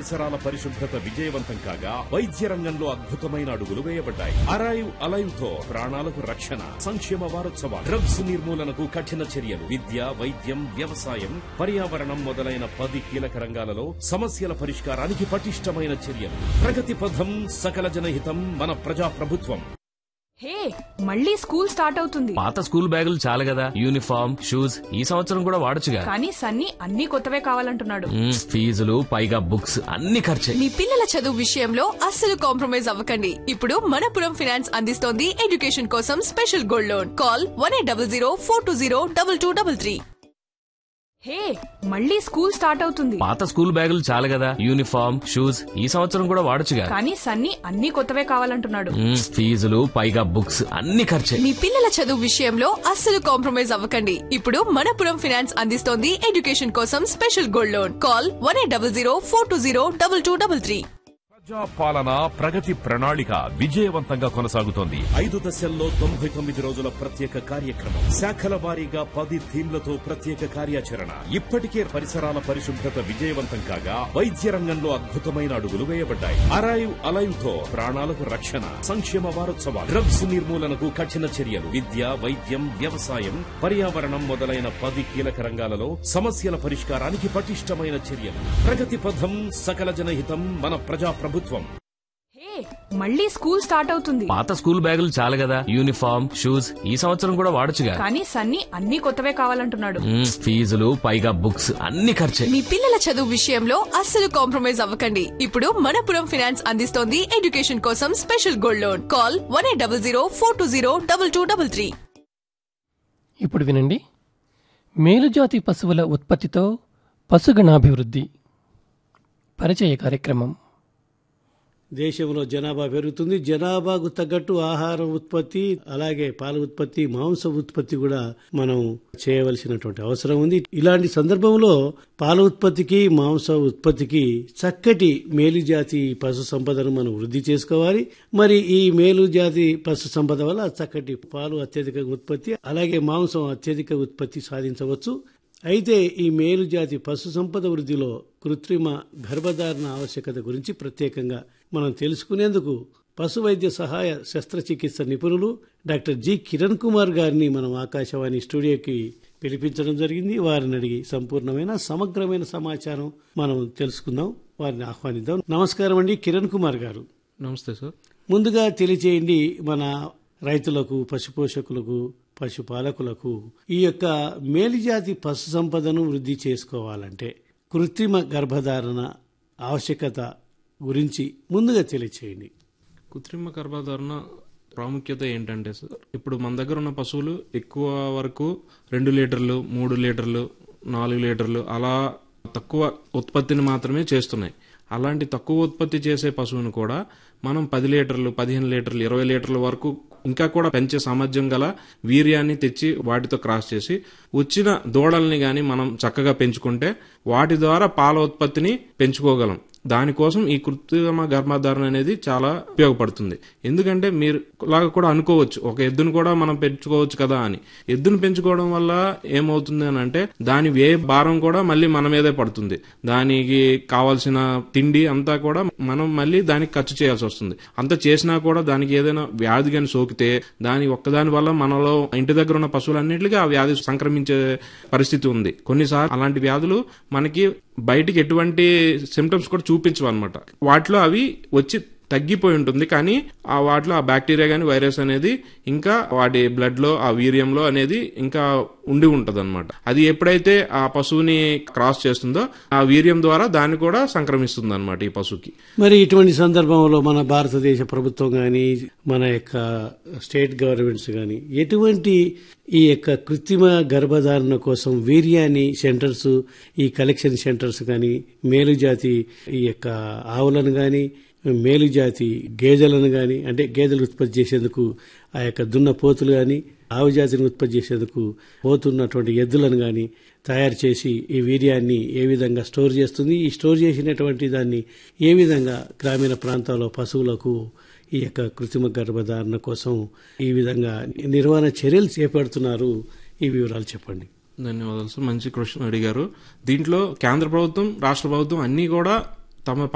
పరిసరాల పరిశుభ్రత విజయవంతం కాగా వైద్య రంగంలో అద్భుతమైన అడుగులు వేయబడ్డాయి అరైవ్ అలైవ్ తో ప్రాణాలకు రక్షణ సంక్షేమ వారోత్సవాలు డ్రగ్స్ నిర్మూలనకు కఠిన చర్యలు విద్య వైద్యం వ్యవసాయం పర్యావరణం మొదలైన పది కీలక రంగాలలో సమస్యల పరిష్కారానికి పటిష్టమైన చర్యలు ప్రగతి పథం సకల జనహితం మన ప్రజా ప్రభుత్వం హే మళ్ళీ స్కూల్ స్టార్ట్ అవుతుంది పాత స్కూల్ బ్యాగులు చాలు కదా యూనిఫామ్ షూస్ ఈ సంవత్సరం కూడా వాడొచ్చుగా కానీ సన్నీ అన్ని కొత్తవే కావాలంటున్నాడు మ్మ్, ఫీజులు పైగా బుక్స్ అన్ని ఖర్చే మీ పిల్లల చదువు విషయంలో అస్సలు కాంప్రమైజ్ అవ్వకండి ఇప్పుడు మనపురం ఫైనాన్స్ అందిస్తోంది ఎడ్యుకేషన్ కోసం special gold loan call one eight double zero four two zero double two double three hey మళ్ళీ స్కూల్ స్టార్ట్ అవుతుంది పాత స్కూల్ బ్యాగులు చాలు కదా యూనిఫామ్ షూస్ ఈ సంవత్సరం కూడా వాడొచ్చుగా కానీ సన్నీ అన్ని కొత్తవే కావాలంటున్నాడు మ్మ్, ఫీజులు పైగా బుక్స్ అన్ని ఖర్చే మీ పిల్లల చదువు విషయంలో అస్సలు కాంప్రమైజ్ అవ్వకండి ఇప్పుడు మనపురం ఫైనాన్స్ అందిస్తోంది ఎడ్యుకేషన్ కోసం special gold loan call one eight double zero four two zero double two double three ప్రజా పాలన ప్రగతి ప్రణాళిక విజయవంతంగా కొనసాగుతోంది ఐదు దశల్లో తొంభై తొమ్మిది రోజుల ప్రత్యేక కార్యక్రమం శాఖల వారీగా పది థీమ్లతో ప్రత్యేక కార్యాచరణ ఇప్పటికే పరిసరాల పరిశుభ్రత విజయవంతం కాగా వైద్య రంగంలో అద్భుతమైన అడుగులు వేయబడ్డాయి అరైవ్ అలైవ్ తో ప్రాణాలకు రక్షణ సంక్షేమ వారోత్సవాలు డ్రగ్స్ నిర్మూలనకు కఠిన చర్యలు విద్య వైద్యం వ్యవసాయం పర్యావరణం మొదలైన పది కీలక రంగాలలో సమస్యల పరిష్కారానికి పటిష్టమైన చర్యలు ప్రగతి పథం సకల జనహితం మన ప్రజా ప్రభుత్వం హే మళ్ళీ స్కూల్ స్టార్ట్ అవుతుంది పాత స్కూల్ బ్యాగులు చాలు కదా యూనిఫామ్ షూస్ ఈ సంవత్సరం కూడా వాడొచ్చుగా కానీ సన్నీ అన్ని కొత్తవే కావాలంటున్నాడు మ్మ్, ఫీజులు పైగా బుక్స్ అన్ని ఖర్చే మీ పిల్లల చదువు విషయంలో అస్సలు కాంప్రమైజ్ అవ్వకండి ఇప్పుడు మనపురం ఫైనాన్స్ అందిస్తోంది ఎడ్యుకేషన్ కోసం special gold loan call one eight double zero four two zero double two double three ఇప్పుడు వినండి మేలుజాతి పశువుల ఉత్పత్తితో పశుగణాభివృద్ధి పరిచయ కార్యక్రమం దేశంలో జనాభా పెరుగుతుంది జనాభాకు తగ్గట్టు ఆహారం ఉత్పత్తి అలాగే పాల ఉత్పత్తి మాంస ఉత్పత్తి కూడా మనం చేయవలసినటువంటి అవసరం ఉంది ఇలాంటి సందర్భంలో పాల ఉత్పత్తికి మాంస ఉత్పత్తికి చక్కటి మేలుజాతి పశు సంపదను మనం వృద్ధి చేసుకోవాలి మరి ఈ మేలుజాతి పశు సంపద వల్ల చక్కటి పాలు అత్యధిక ఉత్పత్తి అలాగే మాంసం అత్యధిక ఉత్పత్తి సాధించవచ్చు అయితే ఈ మేలు జాతి పశు సంపద వృద్ధిలో కృత్రిమ గర్భధారణ ఆవశ్యకత గురించి ప్రత్యేకంగా మనం తెలుసుకునేందుకు పశు వైద్య సహాయ శస్త్రచికిత్స నిపుణులు డాక్టర్ జి కిరణ్ కుమార్ గారిని మనం ఆకాశవాణి స్టూడియోకి పిలిపించడం జరిగింది వారిని అడిగి సంపూర్ణమైన సమగ్రమైన సమాచారం మనం తెలుసుకుందాం వారిని ఆహ్వానిద్దాం నమస్కారం అండి కిరణ్ కుమార్ గారు నమస్తే సార్ ముందుగా తెలియచేయండి మన రైతులకు పశుపోషకులకు పశుపాలకులకు ఈ యొక్క మేలుజాతి పశు సంపదను వృద్ధి చేసుకోవాలంటే కృత్రిమ గర్భధారణ ఆవశ్యకత గురించి ముందుగా తెలియచేయండి కృత్రిమ గర్భధారణ ప్రాముఖ్యత ఏంటంటే సార్ ఇప్పుడు మన దగ్గర ఉన్న పశువులు ఎక్కువ వరకు రెండు లీటర్లు మూడు లీటర్లు నాలుగు లీటర్లు అలా తక్కువ ఉత్పత్తిని మాత్రమే చేస్తున్నాయి అలాంటి తక్కువ ఉత్పత్తి చేసే పశువును కూడా మనం పది లీటర్లు పదిహేను లీటర్లు ఇరవై లీటర్ల వరకు ఇంకా కూడా పెంచే సామర్థ్యం గల వీర్యాన్ని తెచ్చి వాటితో క్రాస్ చేసి వచ్చిన దూడల్ని గాని మనం చక్కగా పెంచుకుంటే వాటి ద్వారా పాల ఉత్పత్తిని పెంచుకోగలం దానికోసం ఈ కృత్రిమ గర్భధారణ అనేది చాలా ఉపయోగపడుతుంది ఎందుకంటే మీరు లాగా కూడా అనుకోవచ్చు ఒక ఎద్దును కూడా మనం పెంచుకోవచ్చు కదా అని ఎద్దును పెంచుకోవడం వల్ల ఏమవుతుంది అని అంటే దాని వే భారం కూడా మళ్ళీ మన మీదే పడుతుంది దానికి కావాల్సిన తిండి అంతా కూడా మనం మళ్ళీ దానికి ఖర్చు చేయాల్సి వస్తుంది అంత చేసినా కూడా దానికి ఏదైనా వ్యాధి కానీ సోకితే దాని ఒక్కదాని వల్ల మనలో ఇంటి దగ్గర ఉన్న పశువులన్నింటికి ఆ వ్యాధి సంక్రమించే పరిస్థితి ఉంది కొన్నిసార్లు అలాంటి వ్యాధులు మనకి బయటికి ఎటువంటి సిమ్టమ్స్ కూడా చూపించవు అనమాట వాటిలో అవి వచ్చి తగ్గిపోయి ఉంటుంది కానీ ఆ వాటిలో ఆ బ్యాక్టీరియా కానీ వైరస్ అనేది ఇంకా వాటి బ్లడ్ లో ఆ వీర్యంలో అనేది ఇంకా ఉండి ఉంటది అనమాట అది ఎప్పుడైతే ఆ పశువుని క్రాస్ చేస్తుందో ఆ వీర్యం ద్వారా దాన్ని కూడా సంక్రమిస్తుంది అనమాట ఈ పశువుకి మరి ఇటువంటి సందర్భంలో మన భారతదేశ ప్రభుత్వం కానీ మన యొక్క స్టేట్ గవర్నమెంట్స్ కానీ ఎటువంటి ఈ యొక్క కృత్రిమ గర్భధారణ కోసం వీర్యాన్ని సెంటర్స్ ఈ కలెక్షన్ సెంటర్స్ కానీ మేలుజాతి ఈ యొక్క ఆవులను కానీ మేలుజాతి గేదెలను కానీ అంటే గేదెలు ఉత్పత్తి చేసేందుకు ఆ యొక్క దున్న పోతులు కానీ ఆవు జాతిని ఉత్పత్తి చేసేందుకు పోతున్నటువంటి ఎద్దులను కానీ తయారు చేసి ఈ వీర్యాన్ని ఏ విధంగా స్టోర్ చేస్తుంది ఈ స్టోర్ చేసినటువంటి దాన్ని ఏ విధంగా గ్రామీణ ప్రాంతాల్లో పశువులకు ఈ యొక్క కృత్రిమ గర్భధారణ కోసం ఈ విధంగా నిర్వహణ చర్యలు చేపడుతున్నారు ఈ వివరాలు చెప్పండి ధన్యవాదాలు సార్ మంచి క్వశ్చన్ అడిగారు దీంట్లో కేంద్ర ప్రభుత్వం రాష్ట్ర ప్రభుత్వం అన్ని కూడా తమ